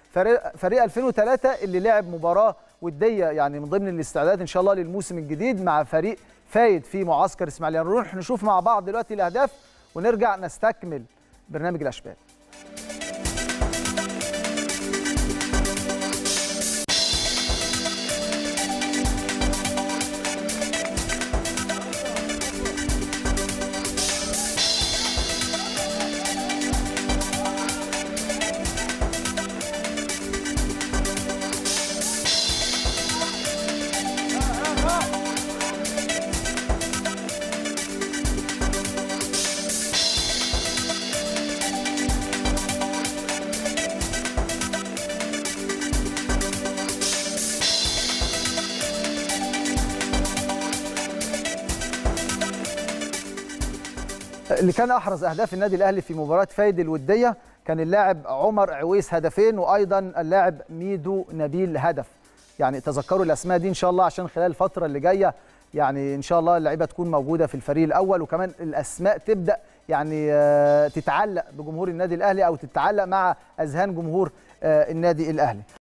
فريق, فريق 2003 اللي لعب مباراه وديه يعني من ضمن الاستعدادات ان شاء الله للموسم الجديد مع فريق فايد في معسكر اسماعيليه نروح نشوف مع بعض دلوقتي الاهداف ونرجع نستكمل برنامج الاشبال اللي كان احرز اهداف النادي الاهلي في مباراه فايد الوديه كان اللاعب عمر عويس هدفين وايضا اللاعب ميدو نبيل هدف يعني تذكروا الاسماء دي ان شاء الله عشان خلال الفتره اللي جايه يعني ان شاء الله اللعيبه تكون موجوده في الفريق الاول وكمان الاسماء تبدا يعني تتعلق بجمهور النادي الاهلي او تتعلق مع اذهان جمهور النادي الاهلي